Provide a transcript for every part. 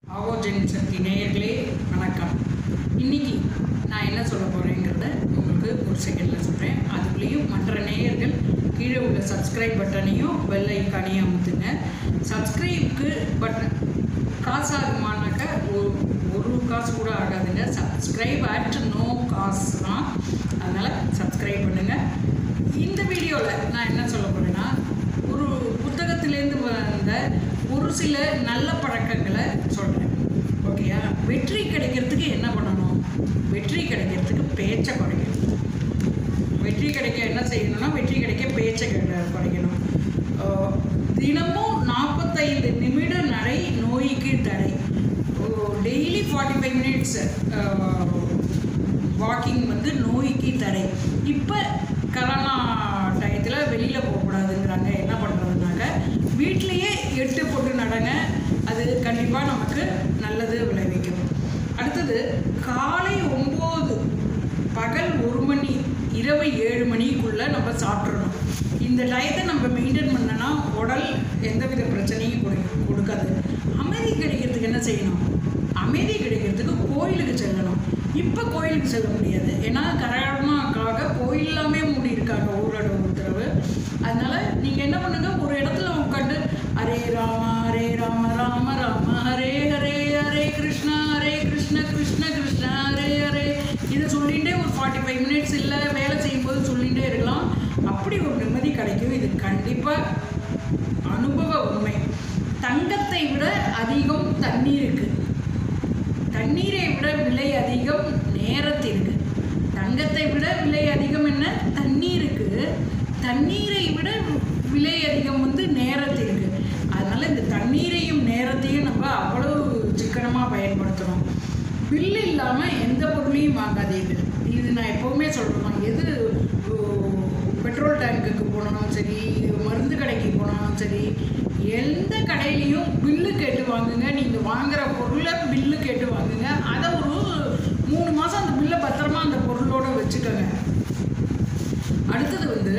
ஆவோஜன் சக்தி நேயர்களே வணக்கம் இன்னைக்கு நான் என்ன சொல்ல போகிறேங்கிறத உங்களுக்கு ஒரு செகண்டில் சொல்கிறேன் அதுக்குள்ளேயும் மற்ற நேயர்கள் கீழே உள்ள சப்ஸ்கிரைப் பட்டனையும் பெல் ஐக்கானையும் அமுத்துங்க சப்ஸ்கிரைப்க்கு பட்டன் காசு ஆகுமானாக்கா ஒரு ஒரு காசு கூட ஆகாதுங்க சப்ஸ்கிரைப் அட் நோ காசு தான் அதனால் சப்ஸ்கிரைப் பண்ணுங்கள் இந்த வீடியோவில் நான் என்ன சொல்ல போகிறேன்னா ஒரு புத்தகத்திலேருந்து வந்த ஒரு சில நல்ல பழக்கங்களை சொல்கிறேன் ஓகேயா வெற்றி கிடைக்கிறதுக்கு என்ன பண்ணணும் வெற்றி கிடைக்கிறதுக்கு பேச்சை குறைக்கணும் வெற்றி கிடைக்க என்ன செய்யணும்னா வெற்றி கிடைக்க பேச்சை கிடை- குறைக்கணும் ஆஹ் தினமும் நாற்பத்தைந்து நிமிட நடை நோய்க்கு தடை daily forty five minutes walking வந்து நோய்க்கு தடை இப்போ கரோனா டயத்தில் வெளியில் போகக்கூடாதுங்கிறாங்க என்ன பண்ணுறதுனாக்க வீட்லேயே எட்டு போட்டு நடங்க அது கண்டிப்பாக நமக்கு நல்லது விளைவிக்கும் அடுத்தது காலை ஒம்பது பகல் ஒரு மணி இரவு ஏழு மணிக்குள்ளே நம்ம சாப்பிட்றணும் இந்த டயத்தை நம்ம மெயின்டைன் பண்ணனா உடல் எந்தவித பிரச்சனையும் கொடு கொடுக்காது அமைதி கிடைக்கிறதுக்கு என்ன செய்யணும் அமைதி கிடைக்கிறதுக்கு கோயிலுக்கு செல்லணும் இப்போ கோயிலுக்கு செல்ல முடியாது ஏன்னா கரோனாக்காக கோயில் எல்லாமே மூடி இருக்காங்க ஊரடங்கு உத்தரவு அதனால நீங்கள் என்ன பண்ணுங்க ஒரு இடத்துல உட்காந்து ஹரே ராம ஹரே ராம ராம ராம ஹரே ஹரே ஹரே கிருஷ்ணா ஹரே கிருஷ்ண கிருஷ்ண கிருஷ்ண ஹரே ஹரே இதை சொல்லிகிட்டே ஒரு ஃபார்ட்டி ஃபைவ் மினிட்ஸ் இல்லை வேலை செய்யும்போது சொல்லிகிட்டே இருக்கலாம் அப்படி ஒரு நிம்மதி கிடைக்கும் இது கண்டிப்பாக அனுபவ உண்மை தங்கத்தை விட அதிகம் தண்ணீருக்கு தண்ணீரை விட விலை அதிகம் நேரத்திற்கு தங்கத்தை விட விலை அதிகம் என்ன தண்ணீருக்கு தண்ணீரை விட விலை அதிகம் வந்து நேரத்திற்கு அதனால் இந்த தண்ணீரையும் நேரத்தையும் நம்ம அவ்வளவு சிக்கனமாக பயன்படுத்துகிறோம் பில் இல்லாமல் எந்த பொருளையும் வாங்காதீர்கள் இது நான் எப்போவுமே சொல்கிறேன் எது ஓ, பெட்ரோல் டேங்க்குக்கு போனாலும் சரி மருந்து கடைக்கு போனாலும் சரி எந்த கடையிலையும் பில்லு கேட்டு வாங்குங்க நீங்கள் வாங்குற பொருளை பில்லு கேட்டு வாங்குங்க அதை ஒரு மூணு மாதம் அந்த பில்லை பத்திரமா அந்த பொருளோட வச்சுக்கோங்க அடுத்தது வந்து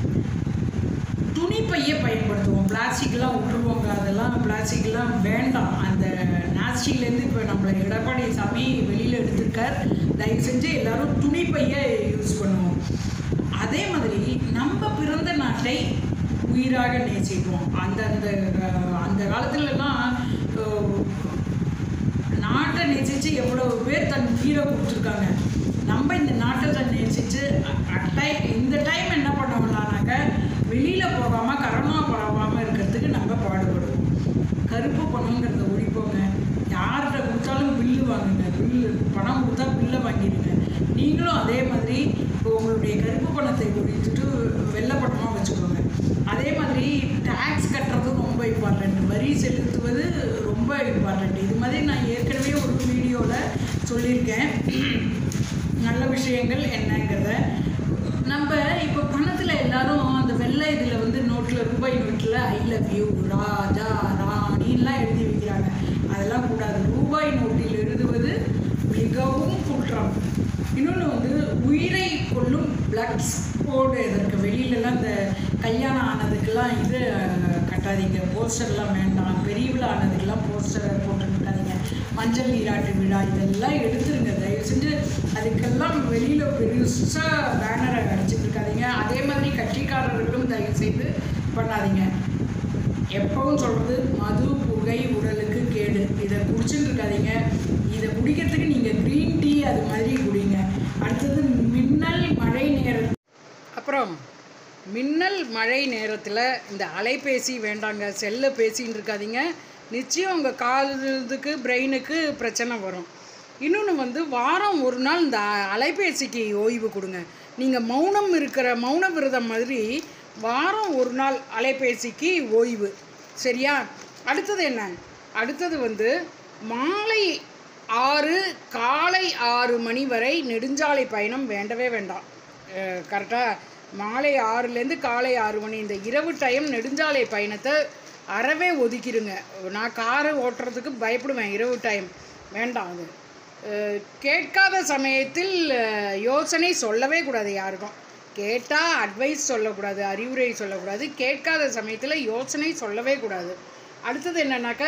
துணிப்பையை பயன்படுத்துவோம் பிளாஸ்டிக்லாம் விட்டுருவோங்க அதெல்லாம் பிளாஸ்டிக்லாம் வேண்டாம் அந்த நாஸ்டிக்லேருந்து இப்போ நம்மளை எடப்பாடி சாமி வெளியில் எடுத்திருக்கார் தயவு செஞ்சு எல்லாரும் துணிப்பையை யூஸ் பண்ணுவோம் அதே மாதிரி நம்ம பிறந்த நாட்டை உயிராக நேசிப்போம் அந்த அந்த அஹ், அந்த காலத்துலலாம் அஹ், நாட்டை நேசித்து எவ்வளோ பேர் தன் உயிரை கொடுத்துருக்காங்க நம்ம இந்த நாட்டை நேசித்து அட்டை இந்த டைம் என்ன பண்ணோம்னாக்க வெளியில் போகாமல் கரோனா பரவாமல் இருக்கிறதுக்கு நம்ம பாடுபடுவோம் கருப்பு பணங்கிறத ஒழிப்போங்க யார்கிட்ட கொடுத்தாலும் பில்லு வாங்குங்க பில்லு பணம் கொடுத்தா பில்லை வாங்கிடுங்க நீங்களும் அதே மாதிரி இப்போ உங்களுடைய கருப்பு பணத்தை ஒழித்துட்டு வெள்ளை பணமாக வச்சுக்கோங்க அதே மாதிரி டேக்ஸ் கட்டுறதும் ரொம்ப இம்பார்ட்டண்ட் வரி செலுத்துவது ரொம்ப இம்பார்ட்டண்ட் இது மாதிரி நான் ஏற்கனவே ஒரு வீடியோவில் சொல்லியிருக்கேன் நல்ல விஷயங்கள் என்னங்கிறத நம்ம இப்போ பணத்தில் எல்லாரும் அந்த வெள்ளை இதில் வந்து நோட்டில் ரூபாய் நோட்டில் ஐ லவ் யூ ராஜா ராணிலாம் எழுதி வைக்கிறாங்க அதெல்லாம் கூடாது ரூபாய் நோட்டில் எழுதுவது மிகவும் குற்றம் இன்னொன்று வந்து உயிரை கொல்லும் பிளட் போர்டு இதற்கு வெளியிலலாம் இந்த கல்யாணம் ஆனதுக்கெல்லாம் இது அஹ், கட்டாதீங்க போஸ்டர்லாம் வேண்டாம் பெரிய விழா ஆனதுக்கெல்லாம் போஸ்டர் போட்டு விட்டாதீங்க மஞ்சள் நீராட்டு விழா இதெல்லாம் எடுத்துருங்க தயவு செஞ்சு அதுக்கெல்லாம் வெளியில் பெருசாக பேனரை அடிச்சுட்டு இருக்காதீங்க அதே மாதிரி கட்சிக்காரர்களும் தயவு செய்து பண்ணாதீங்க எப்பவும் சொல்கிறது மது புகை உடலுக்கு கேடு இதை குடிச்சுட்டு இருக்காதீங்க இதை குடிக்கிறதுக்கு நீங்கள் க்ரீன் டீ அது மாதிரி குடிங்க அடுத்தது மின்னல் மழை நேரம் அப்புறம் மின்னல் மழை நேரத்தில் இந்த அலைபேசி வேண்டாங்க செல்லை பேசின்னு இருக்காதீங்க நிச்சயம் உங்கள் காதுக்கு பிரெயினுக்கு பிரச்சனை வரும் இன்னொன்று வந்து வாரம் ஒரு நாள் இந்த அலைபேசிக்கு ஓய்வு கொடுங்க நீங்கள் மௌனம் இருக்கிற மௌன விரதம் மாதிரி வாரம் ஒரு நாள் அலைபேசிக்கு ஓய்வு சரியா அடுத்தது என்ன அடுத்தது வந்து மாலை ஆறு காலை ஆறு மணி வரை நெடுஞ்சாலை பயணம் வேண்டவே வேண்டாம் கரெக்டாக மாலை ஆறுலேருந்து காலை ஆறு மணி இந்த இரவு டைம் நெடுஞ்சாலை பயணத்தை அறவே ஒதுக்கிடுங்க நான் காரு ஓட்டுறதுக்கு பயப்படுவேன் இரவு டைம் வேண்டாம் அது அஹ், கேட்காத சமயத்தில் அஹ், யோசனை சொல்லவே கூடாது யாருக்கும் கேட்டால் அட்வைஸ் சொல்லக்கூடாது அறிவுரை சொல்லக்கூடாது கேட்காத சமயத்தில் யோசனை சொல்லவே கூடாது அடுத்தது என்னன்னாக்கா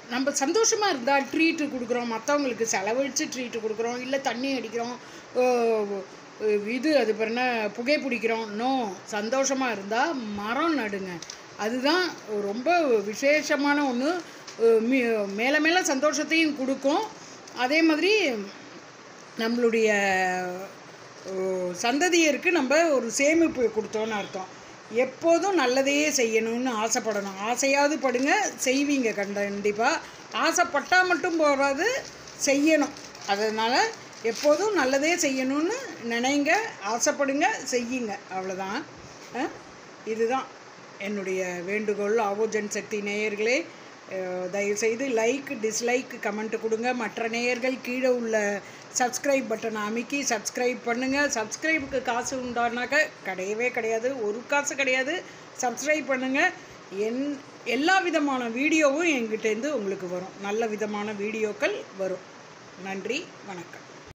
நம்ம சந்தோஷமாக இருந்தால் ட்ரீட்டு கொடுக்குறோம் மற்றவங்களுக்கு செலவழித்து ட்ரீட்டு கொடுக்குறோம் இல்லை தண்ணி அடிக்கிறோம் அஹ் இது அது பேர் என்ன புகை பிடிக்கிறோம் நோ சந்தோஷமாக இருந்தால் மரம் நடுங்க அதுதான் ரொம்ப விசேஷமான ஒன்று மேலே மேலே சந்தோஷத்தையும் கொடுக்கும் அதே மாதிரி நம்மளுடைய அஹ், சந்ததியருக்கு நம்ம ஒரு சேமிப்பு கொடுத்தோன்னு அர்த்தம் எப்போதும் நல்லதையே செய்யணும்னு ஆசைப்படணும் ஆசையாவது படுங்க செய்வீங்க கண்டிப்பாக ஆசைப்பட்டால் மட்டும் போகாது செய்யணும் அதனால் எப்போதும் நல்லதே செய்யணும்னு நினைங்க ஆசைப்படுங்க செய்யுங்க அவ்வளோதான் அஹ், இதுதான் என்னுடைய வேண்டுகோள் ஆவோஜன் சக்தி நேயர்களே அஹ், தயவுசெய்து லைக் டிஸ்லைக் கமெண்ட் கொடுங்க மற்ற நேயர்கள் கீழே உள்ள சப்ஸ்கிரைப் பட்டனை அமைக்கி சப்ஸ்கிரைப் பண்ணுங்கள் சப்ஸ்கிரைபுக்கு காசு உண்டானாக்க கிடையவே கிடையாது ஒரு காசு கிடையாது சப்ஸ்கிரைப் பண்ணுங்கள் என் எல்லா விதமான வீடியோவும் எங்கிட்டேருந்து உங்களுக்கு வரும் நல்ல விதமான வீடியோக்கள் வரும் நன்றி வணக்கம்